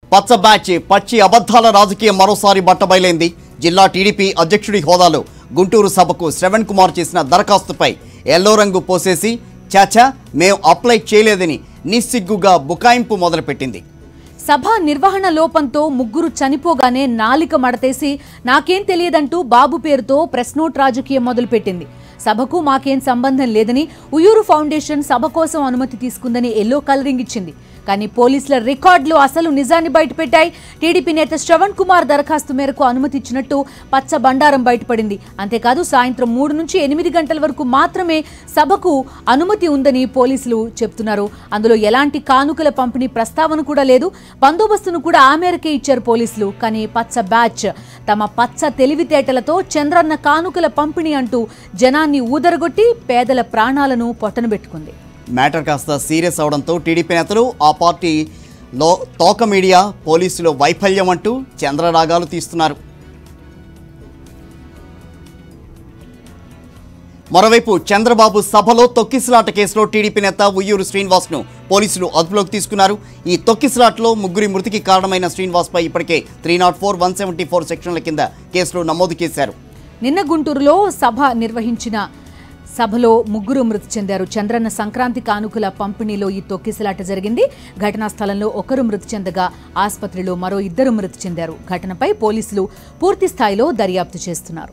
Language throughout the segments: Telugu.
పచ్చ బ్యాచ్ పచ్చి అబద్ధాల రాజకీయం మరోసారి బట్టబయలైంది జిల్లా టీడీపీ అధ్యక్షుడి హోదాలో గుంటూరు సభకు శ్రవణ్ కుమార్ చేసిన దరఖాస్తుపై ఎల్లో రంగు పోసేసి చాచా మేం అప్లై చేయలేదని నిస్సిగ్గుగా బుకాయింపు మొదలుపెట్టింది సభ నిర్వహణ లోపంతో ముగ్గురు చనిపోగానే నాలిక మడతేసి నాకేం తెలియదంటూ బాబు పేరుతో ప్రెస్ నోట్ రాజకీయం మొదలుపెట్టింది సభకు మాకేం సంబంధం లేదని ఉయూరు ఫౌండేషన్ సభ కోసం అనుమతి తీసుకుందని ఎల్లో కలరింగ్ ఇచ్చింది కానీ పోలీసుల రికార్డులు అసలు నిజాన్ని బయటపెట్టాయి టీడీపీ నేత శ్రవణ్ కుమార్ దరఖాస్తు మేరకు అనుమతి ఇచ్చినట్టు పచ్చ బండారం బయటపడింది అంతేకాదు సాయంత్రం మూడు నుంచి ఎనిమిది గంటల వరకు మాత్రమే సభకు అనుమతి ఉందని పోలీసులు చెప్తున్నారు అందులో ఎలాంటి కానుకల పంపిణీ ప్రస్తావన కూడా లేదు బందోబస్తును కూడా ఆ మేరకే ఇచ్చారు పోలీసులు కానీ పచ్చ బ్యాచ్ తమ పచ్చ తెలివితేటలతో చంద్రన్న కానుకల పంపిణీ అంటూ జనాన్ని ఊదరగొట్టి పేదల ప్రాణాలను పొట్టనబెట్టుకుంది మ్యాటర్ కాస్త సీరియస్ అవడంతో టీడీపీ నేతలు ఆ పార్టీలో తోక మీడియా పోలీసులు వైఫల్యం అంటూ చంద్రరాగాలు తీస్తున్నారు మరోవైపు చంద్రబాబు సభలో తొక్కిసలాట కేసులో టీడీపీ నేత ఉయ్యూరు శ్రీనివాస్ను పోలీసులు అదుపులోకి తీసుకున్నారు ఈ తొక్కిసలాట్లో ముగ్గురి మృతికి కారణమైన శ్రీనివాస్పై ఇప్పటికే three naught four one seventy four సెక్షన్ల కింద కేసులు నమోదు చేశారు నిన్న గుంటూరులో సభ నిర్వహించిన సభలో ముగ్గురు మృతి చెందారు చంద్రన్న సంక్రాంతి కానుకల పంపిణీలో ఈ తొక్కిసలాట జరిగింది ఘటనా స్థలంలో ఒకరు మృతి చెందగా ఆసుపత్రిలో మరో ఇద్దరు మృతి చెందారు ఘటనపై పోలీసులు పూర్తి స్థాయిలో దర్యాప్తు చేస్తున్నారు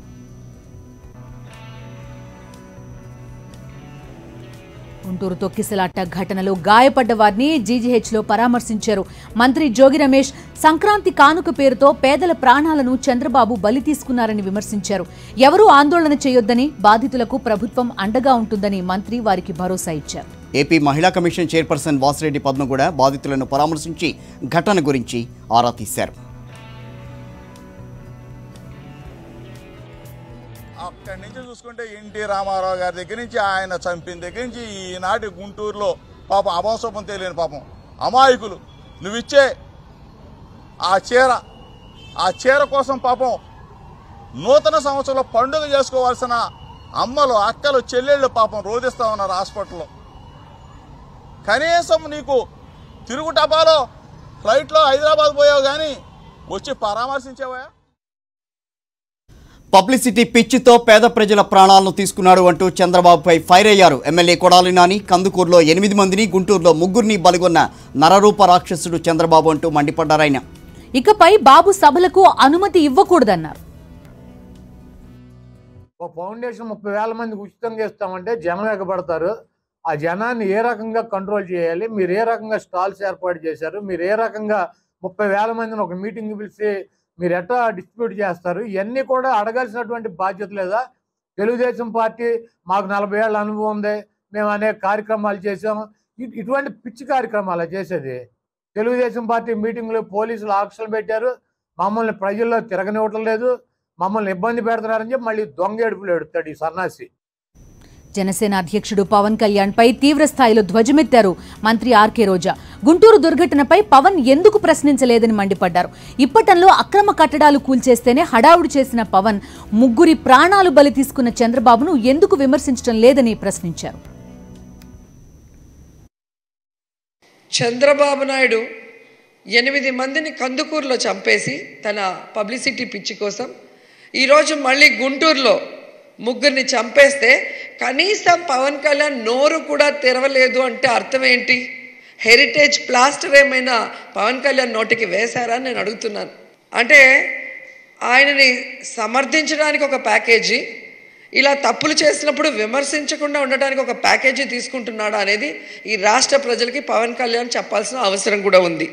గుంటూరు తొక్కిసలాట ఘటనలో గాయపడ్డ వారిని జీజీహెచ్లో పరామర్శించారు మంత్రి జోగి రమేష్ సంక్రాంతి కానుక పేరుతో పేదల ప్రాణాలను చంద్రబాబు బలి తీసుకున్నారని విమర్శించారు ఎవరూ ఆందోళన చేయొద్దని బాధితులకు ప్రభుత్వం అండగా ఉంటుందని మంత్రి వారికి భరోసా ఇచ్చారు ఏపీ మహిళా కమిషన్ చైర్పర్సన్ వాసిరెడ్డి పద్మ కూడా బాధితులను పరామర్శించి ఘటన గురించి ఆరా తీశారు అక్కడి నుంచి చూసుకుంటే ఎన్టీ రామారావు గారి దగ్గర నుంచి ఆయన చంపిన దగ్గర నుంచి ఈనాటి గుంటూరులో పాపం అభంశోపం తెలియని పాపం అమాయకులు నువ్విచ్చే ఆ చీర ఆ చీర కోసం పాపం నూతన సంవత్సరంలో పండుగ చేసుకోవాల్సిన అమ్మలు అక్కలు చెల్లెళ్ళు పాపం రోధిస్తా ఉన్నారు హాస్పిటల్లో కనీసం నీకు తిరుగు టపాలో ఫ్లైట్లో హైదరాబాద్ పోయావు కానీ వచ్చి పరామర్శించావా పబ్లిసిటీ పిచ్చితో పేద ప్రజల ప్రాణాలను తీసుకున్నాడు అంటూ చంద్రబాబుపై ఫైర్ అయ్యారు ఎమ్మెల్యే కొడాలి నాని కందుకూరులో ఎనిమిది మందిని గుంటూరులో ముగ్గురిని బలిగొన్న నరరూప రాక్షసుడు చంద్రబాబు అంటూ మండిపడ్డారాయన ఇకపై బాబు సభలకు అనుమతి ఇవ్వకూడదన్నారు ఒక ఫౌండేషన్ ముప్పై వేల మందికి ఉచితంగా ఇస్తామంటే జనం ఎగబడతారు ఆ జనాన్ని ఏ రకంగా కంట్రోల్ చేయాలి మీరు ఏ రకంగా స్టాల్స్ ఏర్పాటు చేశారు మీరు ఏ రకంగా ముప్పై వేల మందిని ఒక మీటింగ్ పిలిచి మీరు ఎట్లా డిస్ట్రిబ్యూట్ చేస్తారు ఇవన్నీ కూడా అడగాల్సినటువంటి బాధ్యత లేదా తెలుగుదేశం పార్టీ మాకు నలభై ఏళ్ళ అనుభవం ఉంది మేము అనేక కార్యక్రమాలు చేసాం ఇ- ఇటువంటి పిచ్చి కార్యక్రమాలు చేసేది తెలుగుదేశం పార్టీ మీటింగ్లో పోలీసులు ఆక్షలు పెట్టారు మమ్మల్ని ప్రజల్లో తిరగనివ్వటం లేదు మమ్మల్ని ఇబ్బంది పెడుతున్నారని చెప్పి మళ్ళీ దొంగ ఏడుపులు ఎడుతాడు ఈ సన్నాసి జనసేన అధ్యక్షుడు పవన్ కళ్యాణ్ పై తీవ్ర స్థాయిలో ధ్వజమెత్తారు మంత్రి ఆర్కే రోజా గుంటూరు దుర్ఘటనపై పవన్ ఎందుకు ప్రశ్నించలేదని మండిపడ్డారు ఇప్పటంలో అక్రమ కట్టడాలు కూల్చేస్తేనే హడావుడి చేసిన పవన్ ముగ్గురి ప్రాణాలు బలి తీసుకున్న చంద్రబాబును ఎందుకు విమర్శించడం లేదని ప్రశ్నించారు చంద్రబాబు నాయుడు ఎనిమిది మందిని కందుకూరులో చంపేసి తన పబ్లిసిటీ పిచ్చి కోసం ఈరోజు మళ్ళీ గుంటూరులో ముగ్గురిని చంపేస్తే కనీసం పవన్ కళ్యాణ్ నోరు కూడా తెరవలేదు అంటే అర్థం ఏంటి హెరిటేజ్ ప్లాస్టర్ ఏమైనా పవన్ కళ్యాణ్ నోటికి వేశారా అని నేను అడుగుతున్నాను అంటే ఆయనని సమర్థించడానికి ఒక ప్యాకేజీ ఇలా తప్పులు చేసినప్పుడు విమర్శించకుండా ఉండటానికి ఒక ప్యాకేజీ తీసుకుంటున్నాడా అనేది ఈ రాష్ట్ర ప్రజలకి పవన్ కళ్యాణ్ చెప్పాల్సిన అవసరం కూడా ఉంది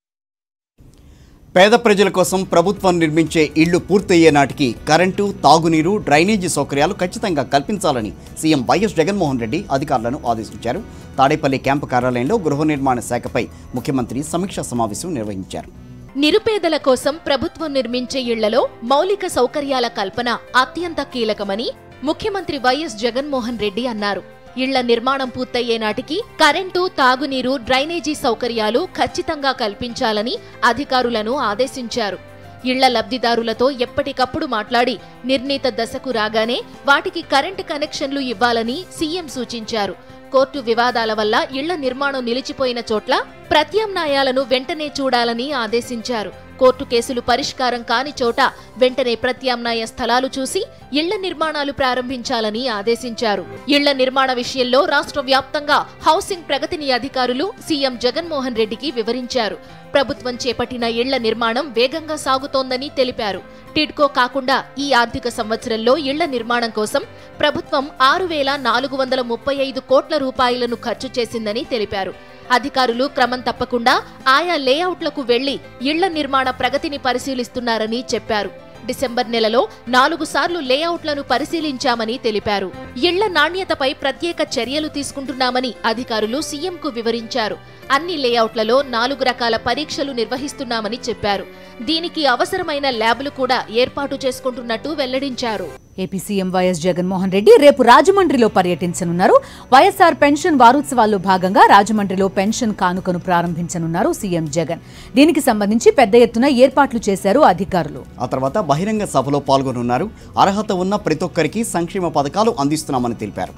పేద ప్రజల కోసం ప్రభుత్వం నిర్మించే ఇళ్లు పూర్తయ్యే నాటికి కరెంటు తాగునీరు డ్రైనేజీ సౌకర్యాలు ఖచ్చితంగా కల్పించాలని సీఎం వైఎస్ జగన్మోహన్ రెడ్డి అధికారులను ఆదేశించారు తాడేపల్లి క్యాంపు కార్యాలయంలో గృహ నిర్మాణ శాఖపై ముఖ్యమంత్రి సమీక్షా సమావేశం నిర్వహించారు నిరుపేదల కోసం ప్రభుత్వం నిర్మించే ఇళ్లలో మౌలిక సౌకర్యాల కల్పన అత్యంత కీలకమని ముఖ్యమంత్రి వైఎస్ జగన్మోహన్ రెడ్డి అన్నారు ఇళ్ల నిర్మాణం పూర్తయ్యే నాటికి కరెంటు తాగునీరు డ్రైనేజీ సౌకర్యాలు ఖచ్చితంగా కల్పించాలని అధికారులను ఆదేశించారు ఇళ్ల లబ్ధిదారులతో ఎప్పటికప్పుడు మాట్లాడి నిర్ణీత దశకు రాగానే వాటికి కరెంటు కనెక్షన్లు ఇవ్వాలని సీఎం సూచించారు కోర్టు వివాదాల వల్ల ఇళ్ల నిర్మాణం నిలిచిపోయిన చోట్ల ప్రత్యామ్నాయాలను వెంటనే చూడాలని ఆదేశించారు కోర్టు కేసులు పరిష్కారం కాని చోట వెంటనే ప్రత్యామ్నాయ స్థలాలు చూసి ఇళ్ల నిర్మాణాలు ప్రారంభించాలని ఆదేశించారు ఇళ్ల నిర్మాణ విషయంలో రాష్ట్ర వ్యాప్తంగా హౌసింగ్ ప్రగతిని అధికారులు సీఎం జగన్మోహన్ రెడ్డికి వివరించారు ప్రభుత్వం చేపట్టిన ఇళ్ల నిర్మాణం వేగంగా సాగుతోందని తెలిపారు టిడ్కో కాకుండా ఈ ఆర్థిక సంవత్సరంలో ఇళ్ల నిర్మాణం కోసం ప్రభుత్వం ఆరు వేల నాలుగు వందల ముప్పై ఐదు కోట్ల రూపాయలను ఖర్చు చేసిందని తెలిపారు అధికారులు క్రమం తప్పకుండా ఆయా లేఅవుట్లకు వెళ్లి ఇళ్ల నిర్మాణ ప్రగతిని పరిశీలిస్తున్నారని చెప్పారు డిసెంబర్ నెలలో నాలుగు సార్లు లేఅవుట్లను పరిశీలించామని తెలిపారు ఇళ్ల నాణ్యతపై ప్రత్యేక చర్యలు తీసుకుంటున్నామని అధికారులు సీఎంకు వివరించారు అన్ని లేఅవుట్లలో నాలుగు రకాల పరీక్షలు నిర్వహిస్తున్నామని చెప్పారు దీనికి అవసరమైన ల్యాబ్లు కూడా ఏర్పాటు చేసుకుంటున్నట్టు వెల్లడించారు AP CM YS Jaganmohan Reddy రేపు రాజమండ్రిలో పర్యటించనున్నారు వైఎస్ఆర్ పెన్షన్ వారోత్సవాల్లో భాగంగా రాజమండ్రిలో పెన్షన్ కానుకను ప్రారంభించనున్నారు సీఎం జగన్ దీనికి సంబంధించి పెద్ద ఎత్తున ఏర్పాట్లు చేశారు అధికారులు ఆ తర్వాత బహిరంగ సభలో పాల్గొనున్నారు అర్హత ఉన్న ప్రతి ఒక్కరికి సంక్షేమ పథకాలు అందిస్తున్నామని తెలిపారు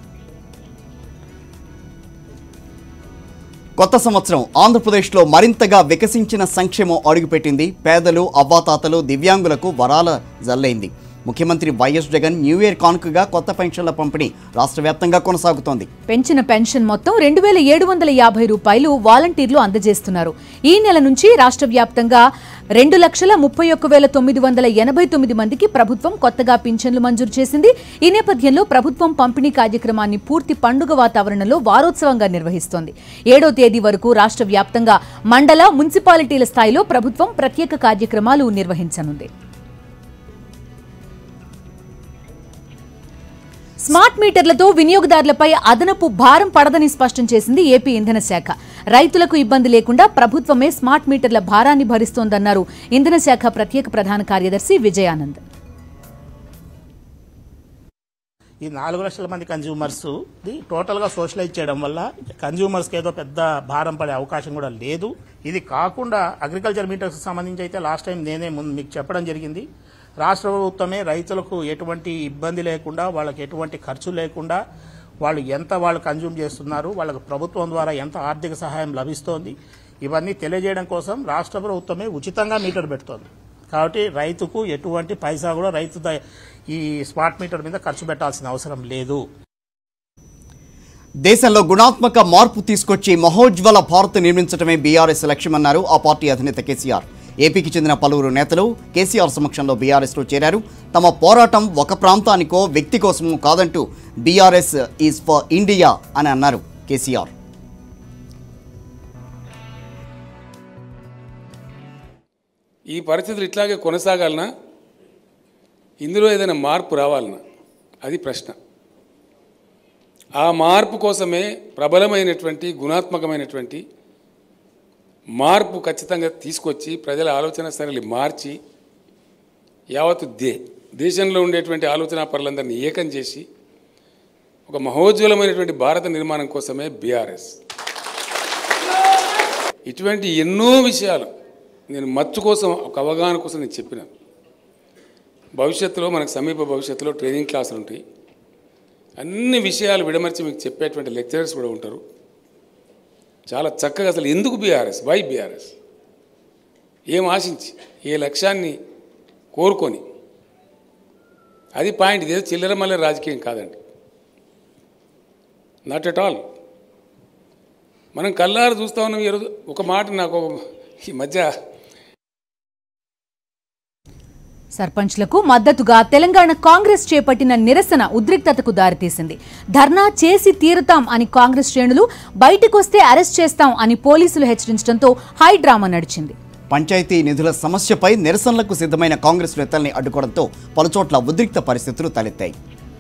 కొత్త సంవత్సరం ఆంధ్రప్రదేశ్లో మరింతగా వికసించిన సంక్షేమం అడుగుపెట్టింది పేదలు అవ్వాతాతలు దివ్యాంగులకు వరాల జల్లైంది ముఖ్యమంత్రి వైఎస్ జగన్ న్యూ ఇయర్ కానుకగా కొత్త పెన్షన్ల పంపిణీ రాష్ట్ర వ్యాప్తంగా కొనసాగుతోంది పెంచిన పెన్షన్ మొత్తం రెండు వేల ఏడు వందల యాభై రూపాయలు వాలంటీర్లు అందజేస్తున్నారు ఈ నెల నుంచి రాష్ట్ర వ్యాప్తంగా రెండు లక్షల ముప్పై ఒక్క వేల తొమ్మిది వందల ఎనభై తొమ్మిది మందికి ప్రభుత్వం కొత్తగా పింఛన్లు మంజూరు చేసింది ఈ నేపథ్యంలో ప్రభుత్వం పంపిణీ కార్యక్రమాన్ని పూర్తి పండుగ వాతావరణంలో వారోత్సవంగా నిర్వహిస్తోంది ఏడో తేదీ వరకు రాష్ట్ర వ్యాప్తంగా మండల మున్సిపాలిటీల స్థాయిలో ప్రభుత్వం ప్రత్యేక కార్యక్రమాలు నిర్వహించనుంది స్మార్ట్ మీటర్లతో వినియోగదారులపై అదనపు భారం పడదని స్పష్టం చేసింది ఏపీ ఇంధన శాఖ రైతులకు ఇబ్బంది లేకుండా ప్రభుత్వమే స్మార్ట్ మీటర్ల భారాన్ని భరిస్తోందన్నారు ఇంధన శాఖ ప్రత్యేక ప్రధాన కార్యదర్శి విజయానంద్ ఈ నాలుగు లక్షల మంది కన్జ్యూమర్స్ ఇది టోటల్గా సోషలైజ్ చేయడం వల్ల కన్జ్యూమర్స్కి ఏదో పెద్ద భారం పడే అవకాశం కూడా లేదు ఇది కాకుండా అగ్రికల్చర్ మీటర్స్ సంబంధించి అయితే లాస్ట్ టైం నేనే ముందు మీకు చెప్పడం జరిగింది రాష్ట్ర ప్రభుత్వమే రైతులకు ఎటువంటి ఇబ్బంది లేకుండా వాళ్ళకి ఎటువంటి ఖర్చు లేకుండా వాళ్ళు ఎంత వాళ్ళు కన్జ్యూమ్ చేస్తున్నారు వాళ్ళకు ప్రభుత్వం ద్వారా ఎంత ఆర్థిక సహాయం లభిస్తోంది ఇవన్నీ తెలియజేయడం కోసం రాష్ట్ర ప్రభుత్వమే ఉచితంగా మీటర్ పెడుతోంది కాబట్టి రైతుకు ఎటువంటి పైసా కూడా రైతు ద- ఈ స్మార్ట్ మీటర్ మీద ఖర్చు పెట్టాల్సిన అవసరం లేదు దేశంలో గుణాత్మక మార్పు తీసుకొచ్చి మహోజ్వల భారత్ నిర్మించడమే బీఆర్ఎస్ లక్ష్యమన్నారు ఆ పార్టీ అధినేత కేసీఆర్ ఏపీకి చెందిన పలువురు నేతలు కేసీఆర్ సమక్షంలో బీఆర్ఎస్లో చేరారు తమ పోరాటం ఒక ప్రాంతానికో వ్యక్తి కోసమో కాదంటూ బీఆర్ఎస్ ఈజ్ ఫర్ ఇండియా అని అన్నారు కేసీఆర్ ఈ పరిస్థితులు ఇట్లాగే కొనసాగాలనా ఇందులో ఏదైనా మార్పు రావాలనా అది ప్రశ్న ఆ మార్పు కోసమే ప్రబలమైనటువంటి గుణాత్మకమైనటువంటి మార్పు ఖచ్చితంగా తీసుకొచ్చి ప్రజల ఆలోచన సరళి మార్చి యావత్తు దే దేశంలో ఉండేటువంటి ఆలోచన పరులందరినీ ఏకం చేసి ఒక మహోజ్వలమైనటువంటి భారత నిర్మాణం కోసమే బీఆర్ఎస్ ఇటువంటి ఎన్నో విషయాలు నేను మచ్చు కోసం ఒక అవగాహన కోసం నేను చెప్పిన భవిష్యత్తులో మనకు సమీప భవిష్యత్తులో ట్రైనింగ్ క్లాసులు ఉంటాయి అన్ని విషయాలు విడమర్చి మీకు చెప్పేటువంటి లెక్చరర్స్ కూడా ఉంటారు చాలా చక్కగా అసలు ఎందుకు బీఆర్ఎస్ వై బీఆర్ఎస్ ఏం ఆశించి ఏ లక్ష్యాన్ని కోరుకొని అది పాయింట్ ఇదేదో చిల్లర మల్లె రాజకీయం కాదండి నాట్ ఎట్ ఆల్ మనం కల్లారు చూస్తా ఉన్నాం ఈరోజు ఒక మాట నాకు ఈ మధ్య సర్పంచ్లకు మద్దతుగా తెలంగాణ కాంగ్రెస్ చేపట్టిన నిరసన ఉద్రిక్తతకు దారితీసింది ధర్నా చేసి తీరుతాం అని కాంగ్రెస్ శ్రేణులు బయటకొస్తే అరెస్ట్ చేస్తాం అని పోలీసులు హెచ్చరించడంతో హై డ్రామా నడిచింది పంచాయతీ నిధుల సమస్యపై నిరసనలకు సిద్ధమైన కాంగ్రెస్ నేతల్ని అడ్డుకోవడంతో పలుచోట్ల ఉద్రిక్త పరిస్థితులు తలెత్తాయి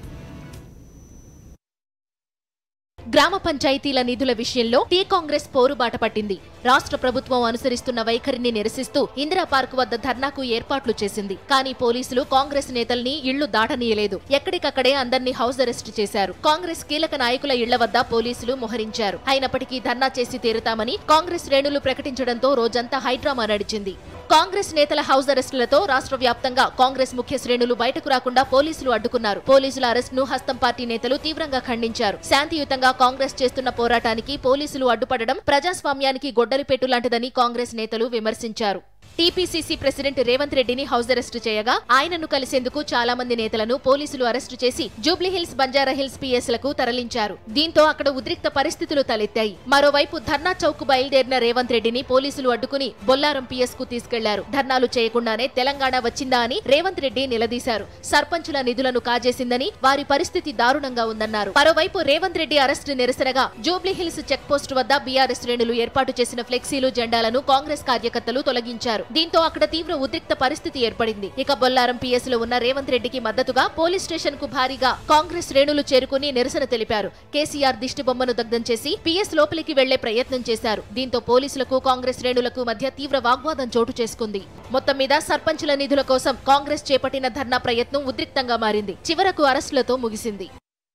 గ్రామ పంచాయతీల నిధుల విషయంలో టీ కాంగ్రెస్ పోరుబాట పట్టింది రాష్ట్ర ప్రభుత్వం అనుసరిస్తున్న వైఖరిని నిరసిస్తూ ఇందిరా పార్క్ వద్ద ధర్నాకు ఏర్పాట్లు చేసింది కానీ పోలీసులు కాంగ్రెస్ నేతల్ని ఇళ్లు దాటనీయలేదు ఎక్కడికక్కడే అందర్నీ హౌస్ అరెస్ట్ చేశారు కాంగ్రెస్ కీలక నాయకుల ఇళ్ల వద్ద పోలీసులు మోహరించారు అయినప్పటికీ ధర్నా చేసి తీరుతామని కాంగ్రెస్ శ్రేణులు ప్రకటించడంతో రోజంతా హైడ్రామా నడిచింది కాంగ్రెస్ నేతల హౌస్ అరెస్టులతో రాష్ట్ర వ్యాప్తంగా కాంగ్రెస్ ముఖ్య శ్రేణులు బయటకు రాకుండా పోలీసులు అడ్డుకున్నారు పోలీసుల అరెస్ట్ ను హస్తం పార్టీ నేతలు తీవ్రంగా ఖండించారు శాంతియుతంగా కాంగ్రెస్ చేస్తున్న పోరాటానికి పోలీసులు అడ్డుపడడం ప్రజాస్వామ్యానికి గొడ్డలిపెట్టు లాంటిదని కాంగ్రెస్ నేతలు విమర్శించారు టీపీసీసీ ప్రెసిడెంట్ రేవంత్ రెడ్డిని హౌస్ అరెస్టు చేయగా ఆయనను కలిసేందుకు చాలా మంది నేతలను పోలీసులు అరెస్టు చేసి జూబ్లీహిల్స్ బంజారా హిల్స్ పిఎస్ లకు తరలించారు దీంతో అక్కడ ఉద్రిక్త పరిస్థితులు తలెత్తాయి మరోవైపు ధర్నా చౌక్ బయలుదేరిన రేవంత్ రెడ్డిని పోలీసులు అడ్డుకుని బొల్లారం పిఎస్ కు తీసుకెళ్లారు ధర్నాలు చేయకుండానే తెలంగాణ వచ్చిందా అని రేవంత్ రెడ్డి నిలదీశారు సర్పంచుల నిధులను కాజేసిందని వారి పరిస్థితి దారుణంగా ఉందన్నారు మరోవైపు రేవంత్ రెడ్డి అరెస్టు నిరసనగా జూబ్లీహిల్స్ చెక్ పోస్ట్ వద్ద బీఆర్ఎస్ శ్రేణులు ఏర్పాటు చేసిన ఫ్లెక్సీలు జెండాలను కాంగ్రెస్ కార్యకర్తలు తొలగించారు దీంతో అక్కడ తీవ్ర ఉద్రిక్త పరిస్థితి ఏర్పడింది ఇక బొల్లారం పిఎస్ లో ఉన్న రేవంత్ రెడ్డికి మద్దతుగా పోలీస్ స్టేషన్ కు భారీగా కాంగ్రెస్ శ్రేణులు చేరుకుని నిరసన తెలిపారు కేసీఆర్ దిష్టి బొమ్మను దగ్ధం చేసి పిఎస్ లోపలికి వెళ్లే ప్రయత్నం చేశారు దీంతో పోలీసులకు కాంగ్రెస్ శ్రేణులకు మధ్య తీవ్ర వాగ్వాదం చోటు చేసుకుంది మొత్తం మీద సర్పంచుల నిధుల కోసం కాంగ్రెస్ చేపట్టిన ధర్నా ప్రయత్నం ఉద్రిక్తంగా మారింది చివరకు అరెస్టులతో ముగిసింది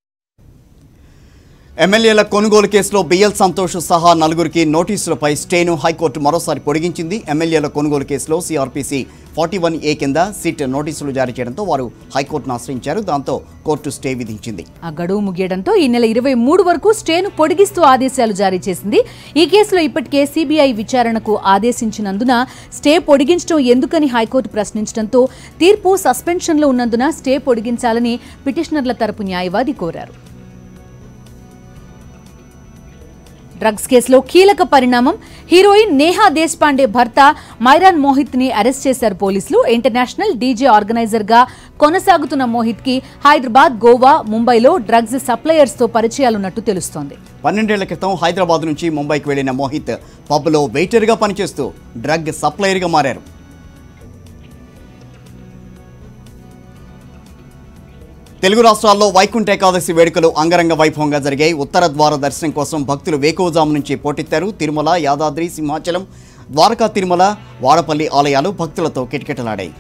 ఎమ్మెల్యేల కొనుగోలు కేసులో బిఎల్ సంతోష్ సహా నలుగురికి నోటీసులపై స్టేను హైకోర్టు మరోసారి పొడిగించింది ఎమ్మెల్యేల కొనుగోలు కేసులో సిఆర్పిసి ఫార్టీ వన్ ఏ కింద సిట్ నోటీసులు జారీ చేయడంతో వారు హైకోర్టును ఆశ్రయించారు దాంతో కోర్టు స్టే విధించింది ఆ గడువు ముగియడంతో ఈ నెల ఇరవై మూడు వరకు స్టేను పొడిగిస్తూ ఆదేశాలు జారీ చేసింది ఈ కేసులో ఇప్పటికే సిబిఐ విచారణకు ఆదేశించినందున స్టే పొడిగించడం ఎందుకని హైకోర్టు ప్రశ్నించడంతో తీర్పు సస్పెన్షన్లో ఉన్నందున స్టే పొడిగించాలని పిటిషనర్ల తరపు న్యాయవాది కోరారు డ్రగ్స్ కేసులో కీలక పరిణామం హీరోయిన్ నేహా దేశ్పాండే భర్త మైరాన్ మోహిత్ ని అరెస్ట్ చేశారు పోలీసులు ఇంటర్నేషనల్ డీజే ఆర్గనైజర్ గా కొనసాగుతున్న మోహిత్ కి హైదరాబాద్ గోవా ముంబైలో డ్రగ్స్ సప్లయర్స్ తో పరిచయాలున్నట్టు తెలుస్తోంది పన్నెండేళ్ల క్రితం హైదరాబాద్ నుంచి ముంబైకి వెళ్లిన మోహిత్ పబ్లో వెయిటర్గా పనిచేస్తూ డ్రగ్ సప్లయర్గా మారారు తెలుగు రాష్ట్రాల్లో వైకుంఠ ఏకాదశి వేడుకలు అంగరంగ వైభవంగా జరిగాయి ఉత్తర ద్వార దర్శనం కోసం భక్తులు వేకువజాము నుంచి పోటెత్తారు తిరుమల యాదాద్రి సింహాచలం ద్వారకా తిరుమల వాడపల్లి ఆలయాలు భక్తులతో కిటకిటలాడాయి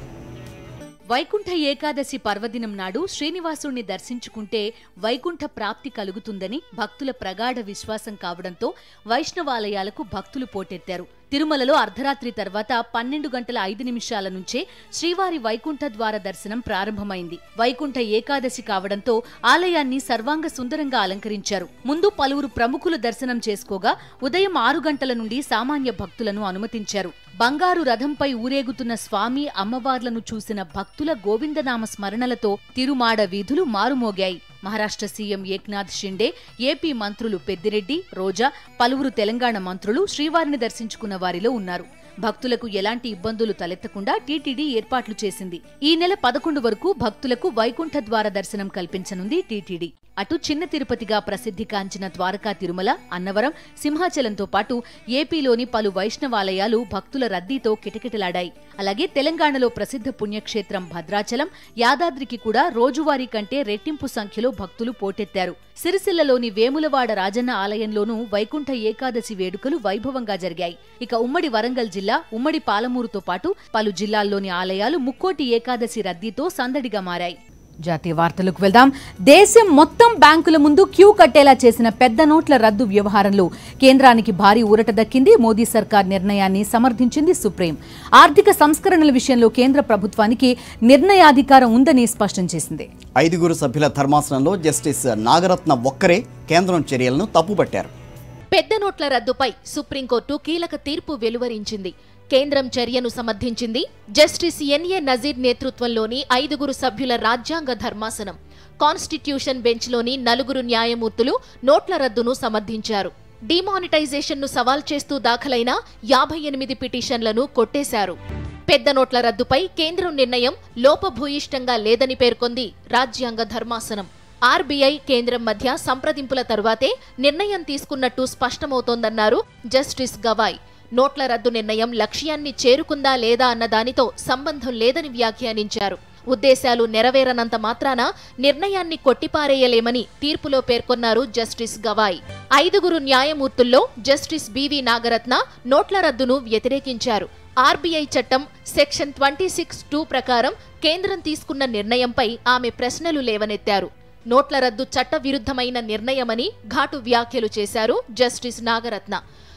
వైకుంఠ ఏకాదశి పర్వదినం నాడు శ్రీనివాసుణ్ణి దర్శించుకుంటే వైకుంఠ ప్రాప్తి కలుగుతుందని భక్తుల ప్రగాఢ విశ్వాసం కావడంతో వైష్ణవాలయాలకు భక్తులు పోటెత్తారు తిరుమలలో అర్ధరాత్రి తర్వాత పన్నెండు గంటల ఐదు నిమిషాల నుంచే శ్రీవారి వైకుంఠ ద్వార దర్శనం ప్రారంభమైంది వైకుంఠ ఏకాదశి కావడంతో ఆలయాన్ని సర్వాంగ సుందరంగా అలంకరించారు ముందు పలువురు ప్రముఖులు దర్శనం చేసుకోగా ఉదయం ఆరు గంటల నుండి సామాన్య భక్తులను అనుమతించారు బంగారు రథంపై ఊరేగుతున్న స్వామి అమ్మవార్లను చూసిన భక్తుల గోవిందనామ స్మరణలతో తిరుమాడ వీధులు మారుమోగాయి మహారాష్ట్ర సీఎం ఏక్నాథ్ షిండే ఏపీ మంత్రులు పెద్దిరెడ్డి రోజా పలువురు తెలంగాణ మంత్రులు శ్రీవారిని దర్శించుకున్న వారిలో ఉన్నారు భక్తులకు ఎలాంటి ఇబ్బందులు తలెత్తకుండా టీటీడీ ఏర్పాట్లు చేసింది ఈ నెల పదకొండు వరకు భక్తులకు వైకుంఠ ద్వార దర్శనం కల్పించనుంది టీటీడీ అటు చిన్న తిరుపతిగా ప్రసిద్ధిగాంచిన ద్వారకా తిరుమల అన్నవరం సింహాచలంతో పాటు ఏపీలోని పలు వైష్ణవాలయాలు భక్తుల రద్దీతో కిటకిటలాడాయి అలాగే తెలంగాణలో ప్రసిద్ధ పుణ్యక్షేత్రం భద్రాచలం యాదాద్రికి కూడా రోజువారీ కంటే రెట్టింపు సంఖ్యలో భక్తులు పోటెత్తారు సిరిసిల్లలోని వేములవాడ రాజన్న ఆలయంలోనూ వైకుంఠ ఏకాదశి వేడుకలు వైభవంగా జరిగాయి ఇక ఉమ్మడి వరంగల్ జిల్లా ఉమ్మడి పాలమూరుతో పాటు పలు జిల్లాల్లోని ఆలయాలు ముక్కోటి ఏకాదశి రద్దీతో సందడిగా మారాయి జాతీయ వార్తలకు వెళ్దాం దేశం మొత్తం బ్యాంకుల ముందు క్యూ కట్టేలా చేసిన పెద్ద నోట్ల రద్దు వ్యవహారంలో కేంద్రానికి భారీ ఊరట దక్కింది మోదీ సర్కార్ నిర్ణయాన్ని సమర్థించింది సుప్రీం ఆర్థిక సంస్కరణల విషయంలో కేంద్ర ప్రభుత్వానికి నిర్ణయాధికారం ఉందని స్పష్టం చేసింది ఐదుగురు సభ్యుల ధర్మాసనంలో జస్టిస్ నాగరత్న ఒక్కరే కేంద్రం చర్యలను తప్పుపట్టారు పెద్ద నోట్ల రద్దుపై సుప్రీంకోర్టు కీలక తీర్పు వెలువరించింది కేంద్రం చర్యను సమర్థించింది జస్టిస్ ఎన్ఏ నజీర్ నేతృత్వంలోని ఐదుగురు సభ్యుల రాజ్యాంగ ధర్మాసనం కాన్స్టిట్యూషన్ బెంచ్లోని నలుగురు న్యాయమూర్తులు నోట్ల రద్దును సమర్థించారు డిమానిటైజేషన్ను సవాల్ చేస్తూ దాఖలైన యాభై ఎనిమిది పిటిషన్లను కొట్టేశారు పెద్ద నోట్ల రద్దుపై కేంద్రం నిర్ణయం లోపభూయిష్టంగా లేదని పేర్కొంది రాజ్యాంగ ధర్మాసనం ఆర్బీఐ కేంద్రం మధ్య సంప్రదింపుల తరువాతే నిర్ణయం తీసుకున్నట్టు స్పష్టమవుతోందన్నారు జస్టిస్ గవాయ్ నోట్ల రద్దు నిర్ణయం లక్ష్యాన్ని చేరుకుందా లేదా అన్న దానితో సంబంధం లేదని వ్యాఖ్యానించారు ఉద్దేశాలు నెరవేరనంత మాత్రాన నిర్ణయాన్ని కొట్టిపారేయలేమని తీర్పులో పేర్కొన్నారు జస్టిస్ గవాయ్ ఐదుగురు న్యాయమూర్తుల్లో జస్టిస్ బివి నాగరత్న నోట్ల రద్దును వ్యతిరేకించారు ఆర్బీఐ చట్టం సెక్షన్ ట్వంటీ సిక్స్ టూ ప్రకారం కేంద్రం తీసుకున్న నిర్ణయంపై ఆమె ప్రశ్నలు లేవనెత్తారు నోట్ల రద్దు చట్టవిరుద్ధమైన నిర్ణయమని ఘాటు వ్యాఖ్యలు చేశారు జస్టిస్ నాగరత్న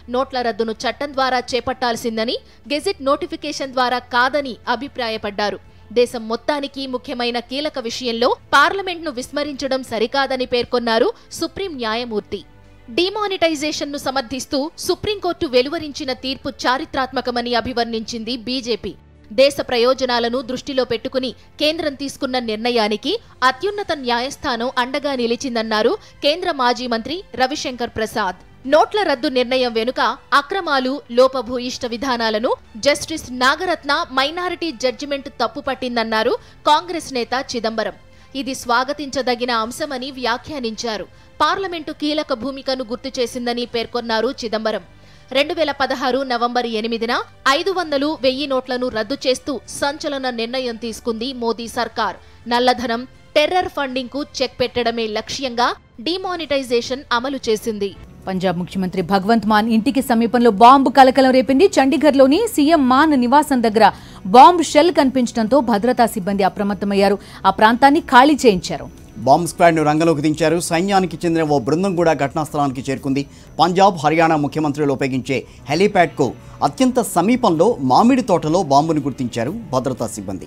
నోట్ల రద్దును చట్టం ద్వారా చేపట్టాల్సిందని గెజిట్ నోటిఫికేషన్ ద్వారా కాదని అభిప్రాయపడ్డారు దేశం మొత్తానికి ముఖ్యమైన కీలక విషయంలో పార్లమెంట్ను విస్మరించడం సరికాదని పేర్కొన్నారు సుప్రీం న్యాయమూర్తి డిమానిటైజేషన్ను సమర్థిస్తూ సుప్రీంకోర్టు వెలువరించిన తీర్పు చారిత్రాత్మకమని అభివర్ణించింది బీజేపీ దేశ ప్రయోజనాలను దృష్టిలో పెట్టుకుని కేంద్రం తీసుకున్న నిర్ణయానికి అత్యున్నత న్యాయస్థానం అండగా నిలిచిందన్నారు కేంద్ర మాజీ మంత్రి రవిశంకర్ ప్రసాద్ నోట్ల రద్దు నిర్ణయం వెనుక అక్రమాలు లోపభూయిష్ట విధానాలను జస్టిస్ నాగరత్న మైనారిటీ జడ్జిమెంట్ తప్పుపట్టిందన్నారు కాంగ్రెస్ నేత చిదంబరం ఇది స్వాగతించదగిన అంశమని వ్యాఖ్యానించారు పార్లమెంటు కీలక భూమికను గుర్తు చేసిందని పేర్కొన్నారు చిదంబరం రెండు వేల పదహారు నవంబర్ ఎనిమిదిన ఐదు వందలు వెయ్యి నోట్లను రద్దు చేస్తూ సంచలన నిర్ణయం తీసుకుంది మోదీ సర్కార్ నల్లధనం టెర్రర్ ఫండింగ్ కు చెక్ పెట్టడమే లక్ష్యంగా డిమానిటైజేషన్ అమలు చేసింది పంజాబ్ ముఖ్యమంత్రి భగవంత్ మాన్ ఇంటికి సమీపంలో బాంబు కలకలం రేపింది చండీగఢ్లోని సీఎం మాన్ నివాసం దగ్గర బాంబు షెల్ కనిపించడంతో భద్రతా సిబ్బంది అప్రమత్తమయ్యారు ఆ ప్రాంతాన్ని ఖాళీ చేయించారు బాంబ్ స్క్వాడ్ను రంగంలోకి దించారు సైన్యానికి చెందిన ఓ బృందం కూడా ఘటనా స్థలానికి చేరుకుంది పంజాబ్ హర్యానా ముఖ్యమంత్రులు ఉపయోగించే హెలీప్యాడ్కు అత్యంత సమీపంలో మామిడి తోటలో బాంబును గుర్తించారు భద్రతా సిబ్బంది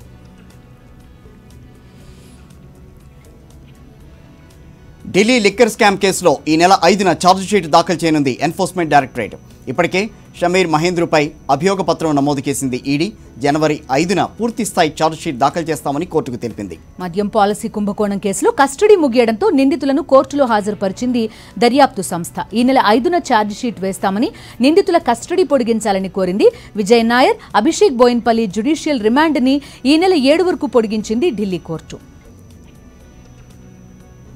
ఢిల్లీ లిక్కర్ స్కామ్ కేసులో ఈ నెల ఐదున ఛార్జిషీట్ దాఖలు చేయనుంది ఎన్ఫోర్స్మెంట్ డైరెక్టరేట్ ఇప్పటికే షమీర్ మహేంద్రుపై అభియోగ పత్రం నమోదు చేసింది ఈడీ జనవరి ఐదున పూర్తి స్థాయి ఛార్జిషీట్ దాఖలు చేస్తామని కోర్టుకు తెలిపింది మద్యం పాలసీ కుంభకోణం కేసులో కస్టడీ ముగియడంతో నిందితులను కోర్టులో హాజరుపరిచింది దర్యాప్తు సంస్థ ఈ నెల ఐదున ఛార్జిషీట్ వేస్తామని నిందితుల కస్టడీ పొడిగించాలని కోరింది విజయ్ నాయర్ అభిషేక్ బోయిన్పల్లి జ్యుడిషియల్ రిమాండ్ని ఈ నెల ఏడు వరకు పొడిగించింది ఢిల్లీ కోర్టు